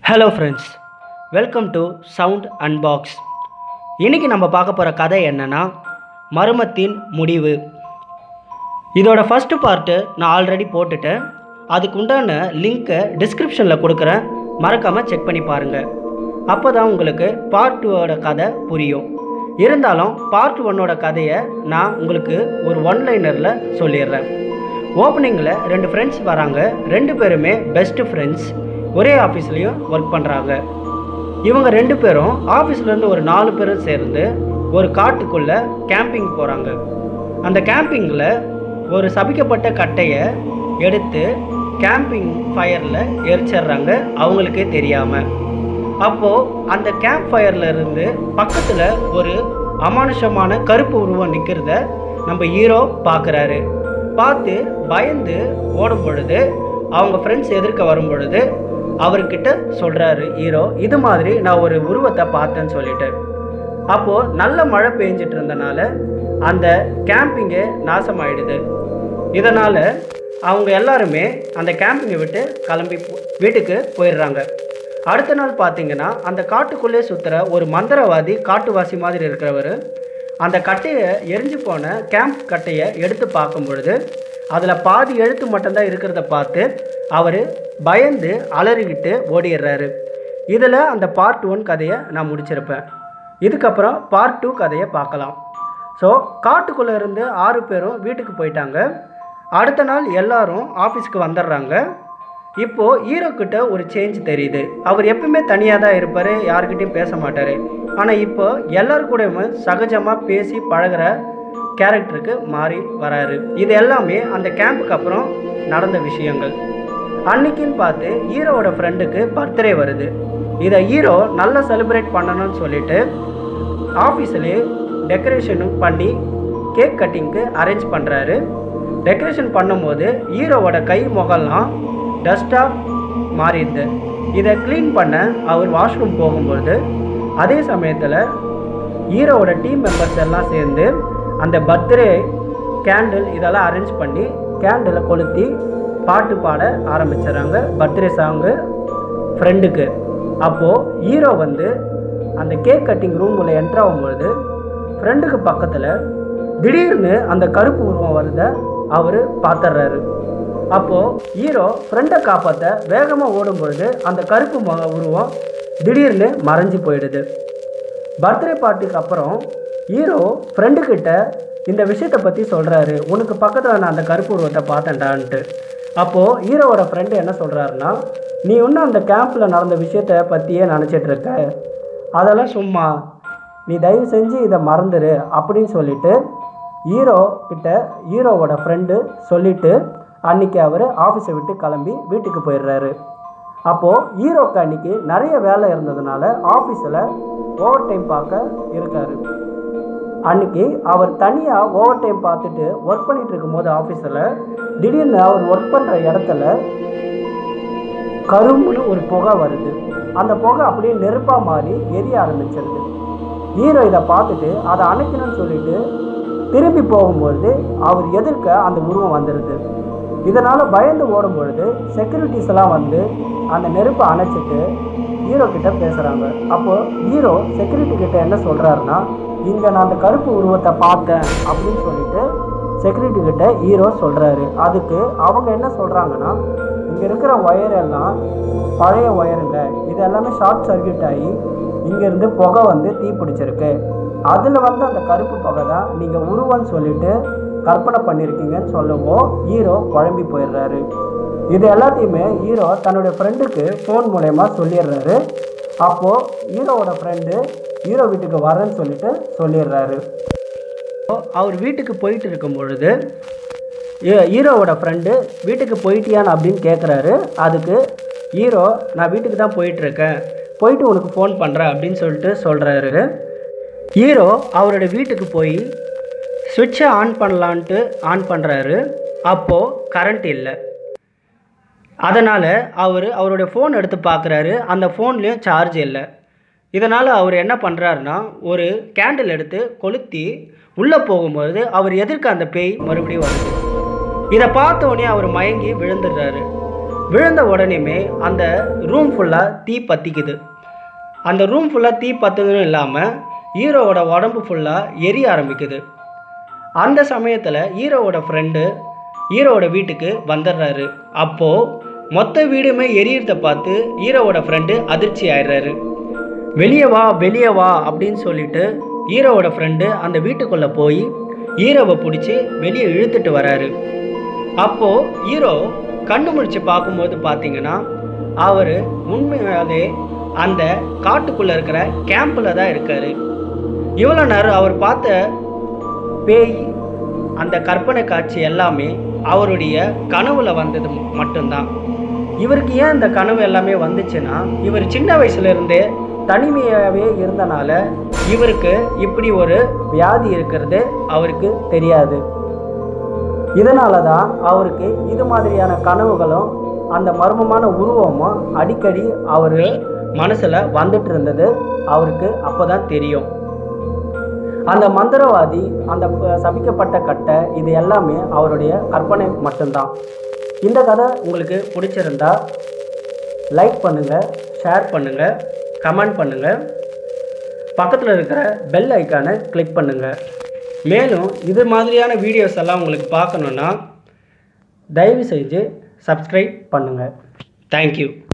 hello friends welcome to sound unbox இன்றைக்கி நம்ம பார்க்க போகிற கதை என்னன்னா மர்மத்தின் முடிவு இதோட ஃபஸ்ட்டு பார்ட்டு நான் ஆல்ரெடி போட்டுட்டேன் அதுக்கு உண்டான லிங்க்கை டிஸ்கிரிப்ஷனில் கொடுக்குறேன் மறக்காமல் செக் பண்ணி பாருங்கள் அப்போ தான் உங்களுக்கு பார்ட் டூவோட கதை புரியும் இருந்தாலும் பார்ட் ஒன்னோட கதையை நான் உங்களுக்கு ஒரு ஒன்லைனரில் சொல்லிடுறேன் ஓப்பனிங்கில் ரெண்டு ஃப்ரெண்ட்ஸ் வராங்க ரெண்டு பேருமே பெஸ்ட் ஃப்ரெண்ட்ஸ் ஒரே ஆஃபீஸ்லேயும் ஒர்க் பண்ணுறாங்க இவங்க ரெண்டு பேரும் ஆஃபீஸ்லேருந்து ஒரு நாலு பேரும் சேர்ந்து ஒரு காட்டுக்குள்ளே கேம்பிங் போகிறாங்க அந்த கேம்பிங்கில் ஒரு சபிக்கப்பட்ட கட்டையை எடுத்து கேம்பிங் ஃபயரில் எரிச்சிடுறாங்க அவங்களுக்கே தெரியாமல் அப்போது அந்த கேம்ப் ஃபயரில் இருந்து பக்கத்தில் ஒரு அமானுஷமான கருப்பு உருவம் நிற்கிறத நம்ம ஹீரோ பார்க்குறாரு பார்த்து பயந்து ஓடும் பொழுது அவங்க ஃப்ரெண்ட்ஸ் எதிர்க்க வரும் பொழுது அவர்கிட்ட சொல்கிறாரு ஹீரோ இது மாதிரி நான் ஒரு உருவத்தை பார்த்தேன்னு சொல்லிட்டு அப்போது நல்ல மழை பெஞ்சிட்டு இருந்தனால அந்த கேம்பிங்கே நாசமாயிடுது இதனால் அவங்க எல்லாருமே அந்த கேம்பிங்கை விட்டு கிளம்பி போ- வீட்டுக்கு போயிடுறாங்க அடுத்த நாள் பார்த்தீங்கன்னா அந்த காட்டுக்குள்ளே சுற்றுற ஒரு மந்திரவாதி காட்டுவாசி மாதிரி இருக்கிறவர் அந்த கட்டையை எரிஞ்சு போன கேம்ப் கட்டையை எடுத்து பார்க்கும் பொழுது அதில் பாதி எழுத்து மட்டும்தான் இருக்கிறத பார்த்து அவர் பயந்து அலறிக்கிட்டு ஓடிடுறாரு இதில் அந்த பார்ட் ஒன் கதையை நான் முடிச்சிருப்பேன் இதுக்கப்புறம் பார்ட் டூ கதையை பார்க்கலாம் ஸோ காட்டுக்குள்ளே இருந்து ஆறு பேரும் வீட்டுக்கு போயிட்டாங்க அடுத்த நாள் எல்லாரும் ஆஃபீஸ்க்கு வந்துடுறாங்க இப்போது ஹீரோ கிட்ட ஒரு சேஞ்ச் தெரியுது அவர் எப்பவுமே தனியாக தான் இருப்பார் யாருக்கிட்டையும் பேச மாட்டார் ஆனால் இப்போ எல்லாரு கூடயுமே சகஜமாக பேசி பழகுற கேரக்டருக்கு மாறி வராரு இது எல்லாமே அந்த கேம்புக்கு அப்புறம் நடந்த விஷயங்கள் அன்னைக்குன்னு பார்த்து ஹீரோவோட ஃப்ரெண்டுக்கு பர்த்டே வருது இதை ஹீரோ நல்லா செலிப்ரேட் பண்ணணும்னு சொல்லிட்டு ஆஃபீஸ்லேயே டெக்கரேஷனும் பண்ணி கேக் கட்டிங்க்கு அரேஞ்ச் பண்ணுறாரு டெக்கரேஷன் பண்ணும்போது ஹீரோவோட கை முகம்லாம் டஸ்ட்டாக மாறிடுது இதை க்ளீன் பண்ண அவர் வாஷ்ரூம் போகும்போது அதே சமயத்தில் ஹீரோவோட டீம் மெம்பர்ஸ் எல்லாம் சேர்ந்து அந்த பர்த்டே கேண்டில் இதெல்லாம் அரேஞ்ச் பண்ணி கேண்டிலை கொளுத்தி பாட்டு பாட ஆரம்பிச்சிடுறாங்க பர்த்டே சாங்கு ஃப்ரெண்டுக்கு அப்போது ஹீரோ வந்து அந்த கேக் கட்டிங் ரூமில் என்ட்ரு ஆகும்பொழுது ஃப்ரெண்டுக்கு பக்கத்தில் திடீர்னு அந்த கருப்பு உருவம் வருத அவர் பார்த்துட்றாரு அப்போது ஹீரோ ஃப்ரெண்டை காப்பாற்ற வேகமாக ஓடும் பொழுது அந்த கருப்பு ம- உருவம் திடீர்னு மறைஞ்சு போயிடுது பர்த்டே பார்ட்டிக்கு அப்புறம் ஹீரோ ஃப்ரெண்டுக்கிட்ட இந்த விஷயத்தை பற்றி சொல்கிறாரு உனக்கு பக்கத்தில் நான் அந்த கருப்பு உருவத்தை பார்த்தேன்டான்ட்டு அப்போது ஹீரோவோட ஃப்ரெண்டு என்ன சொல்கிறாருன்னா நீ இன்னும் அந்த கேம்பில் நடந்த விஷயத்தை பற்றியே நினச்சிட்டு இருக்க அதெல்லாம் சும்மா நீ தயவு செஞ்சு இதை மறந்துடு அப்படின்னு சொல்லிட்டு ஹீரோ கிட்ட ஹீரோவோட ஃப்ரெண்டு சொல்லிட்டு அன்னைக்கு அவர் ஆஃபீஸை விட்டு கிளம்பி வீட்டுக்கு போயிடுறாரு அப்போது ஹீரோக்கு அன்னைக்கு நிறைய வேலை இருந்ததுனால ஆஃபீஸில் ஓவர் டைம் பார்க்க இருக்காரு அன்னைக்கு அவர் தனியாக ஓவர் டைம் பார்த்துட்டு ஒர்க் பண்ணிட்டு இருக்கும்போது ஆஃபீஸில் திடீர்னு அவர் ஒர்க் பண்ணுற இடத்துல கரும்புன்னு ஒரு புகை வருது அந்த புகை அப்படியே நெருப்பாக மாறி எரிய ஆரம்பிச்சிருது ஹீரோ இதை பார்த்துட்டு அதை அணைக்கணும்னு சொல்லிட்டு திரும்பி போகும்பொழுது அவர் எதிர்க்க அந்த உருவம் வந்துடுது இதனால் பயந்து ஓடும் பொழுது செக்யூரிட்டிஸ் எல்லாம் வந்து அந்த நெருப்பை அணைச்சிட்டு ஹீரோ கிட்ட பேசுகிறாங்க அப்போது ஹீரோ செக்யூரிட்டி கிட்ட என்ன சொல்கிறாருன்னா இங்கே நான் அந்த கருப்பு உருவத்தை பார்த்தேன் அப்படின்னு சொல்லிட்டு செக்யூரிட்டி கிட்ட ஹீரோ சொல்கிறாரு அதுக்கு அவங்க என்ன சொல்கிறாங்கன்னா இங்கே இருக்கிற ஒயர் எல்லாம் பழைய ஒயருங்க இது எல்லாமே ஷார்ட் சர்க்யூட் ஆகி இங்கேருந்து புகை வந்து தீ பிடிச்சிருக்கு அதில் வந்து அந்த கருப்பு புகை தான் நீங்கள் உருவம்னு சொல்லிட்டு கற்பனை பண்ணியிருக்கீங்கன்னு சொல்லவோ ஹீரோ குழம்பி போயிடுறாரு இது எல்லாத்தையுமே ஹீரோ தன்னுடைய ஃப்ரெண்டுக்கு ஃபோன் மூலயமா சொல்லிடுறாரு அப்போது ஹீரோவோட ஃப்ரெண்டு ஹீரோ வீட்டுக்கு வரேன்னு சொல்லிட்டு சொல்லிடுறாரு அவர் வீட்டுக்கு போயிட்டு இருக்கும் பொழுது ஹீ- ஹீரோவோட ஃப்ரெண்டு வீட்டுக்கு போயிட்டியான்னு அப்படின்னு கேட்குறாரு அதுக்கு ஹீரோ நான் வீட்டுக்கு தான் போயிட்டுருக்கேன் போயிட்டு உனக்கு ஃபோன் பண்ணுறேன் அப்படின்னு சொல்லிட்டு சொல்கிறாரு ஹீரோ அவரோட வீட்டுக்கு போய் சுவிட்சை ஆன் பண்ணலான்ட்டு ஆன் பண்ணுறாரு அப்போது கரண்ட் இல்லை அதனால் அவர் அவருடைய ஃபோன் எடுத்து பார்க்குறாரு அந்த ஃபோன்லேயும் சார்ஜ் இல்லை இதனால் அவர் என்ன பண்ணுறாருன்னா ஒரு கேண்டில் எடுத்து கொளுத்தி உள்ளே போகும்போது அவர் எதிர்க்க அந்த பேய் மறுபடியும் வருது இதை பார்த்த உடனே அவர் மயங்கி விழுந்துடுறாரு விழுந்த உடனேமே அந்த ரூம் ஃபுல்லாக தீ பற்றிக்குது அந்த ரூம் ஃபுல்லாக தீ பற்றுதுன்னு இல்லாமல் ஹீரோவோட உடம்பு ஃபுல்லாக எரிய ஆரம்பிக்குது அந்த சமயத்தில் ஹீரோவோட ஃப்ரெண்டு ஹீரோவோட வீட்டுக்கு வந்துடுறாரு அப்போது மொத்த வீடுமே எரியறத பார்த்து ஹீரோவோட ஃப்ரெண்டு அதிர்ச்சி ஆயிடுறாரு வெளியே வா வெளியே வா அப்படின்னு சொல்லிட்டு ஹீரோவோட ஃப்ரெண்டு அந்த வீட்டுக்குள்ளே போய் ஹீரோவை பிடிச்சி வெளியே இழுத்துட்டு வராரு அப்போது ஹீரோ கண்ணு முழிச்சு பார்க்கும்போது பார்த்தீங்கன்னா அவர் உண்மையாலே அந்த காட்டுக்குள்ளே இருக்கிற கேம்பில் தான் இருக்கார் இவ்வளோ நேரம் அவர் பார்த்த பேய் அந்த கற்பனை காட்சி எல்லாமே அவருடைய கனவுல வந்தது மட்டும்தான் இவருக்கு ஏன் இந்த கனவு எல்லாமே வந்துச்சுன்னா இவர் சின்ன வயசுல இருந்தே தனிமையாகவே இருந்தனால இவருக்கு இப்படி ஒரு வியாதி இருக்கிறது அவருக்கு தெரியாது இதனால தான் அவருக்கு இது மாதிரியான கனவுகளும் அந்த மர்மமான உருவமும் அடிக்கடி அவர் மனசில் வந்துட்டு இருந்தது அவருக்கு அப்போ தான் தெரியும் அந்த மந்திரவாதி அந்த ப- சபிக்கப்பட்ட கட்டை இது எல்லாமே அவருடைய கற்பனை மட்டும்தான் இந்த கதை உங்களுக்கு பிடிச்சிருந்தா லைக் பண்ணுங்கள் ஷேர் பண்ணுங்கள் கமெண்ட் பண்ணுங்கள் பக்கத்தில் இருக்கிற பெல் ஐக்கானை கிளிக் பண்ணுங்கள் மேலும் இது மாதிரியான வீடியோஸ் எல்லாம் உங்களுக்கு பார்க்கணுன்னா தயவு செஞ்சு சப்ஸ்கிரைப் பண்ணுங்கள் தேங்க்யூ